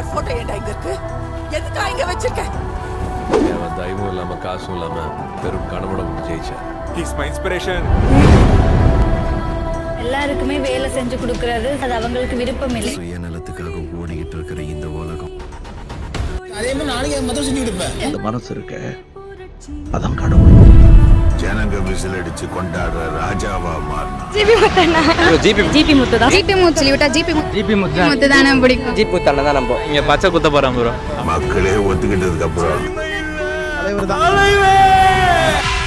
Jayakumar photo ஏன்டா இங்க இருக்கு எதுக்கா இங்க வச்சிருக்க அவன் தயவும் இல்லாம காசும் இல்லாம பெரும் கனவோட ஜெயிச்சார் ஹீஸ் மை இன்ஸ்பிரேஷன் எல்லாருக்குமே வேலை செஞ்சு கொடுக்கறது அது அவங்களுக்கு விருப்பம் இல்லை சுயநலத்துக்காக ஓடிக்கிட்டு இருக்கிற இந்த உலகம் அதே மாதிரி நாளைக்கு என் மதம் செஞ்சு கொடுப்பேன் இந்த மனசு இருக்க அதான் கடவுள் ஜனங்க விசில் அடிச்சு கொண்டாடுற ராஜாவா மாறினா ஜிபி முத்து தான் ஜிபி மூத்து சொல்லி விட்டா ஜிபி ஜிபி முத்து முத்து தானே பிடிக்கும் ஜிபி முத்தான தான் நம்ப இங்க பச்சை குத்த போறோம் ப்ரோ மக்களே ஒத்துக்கிட்டதுக்கு அப்புறம் தலைவர் தான்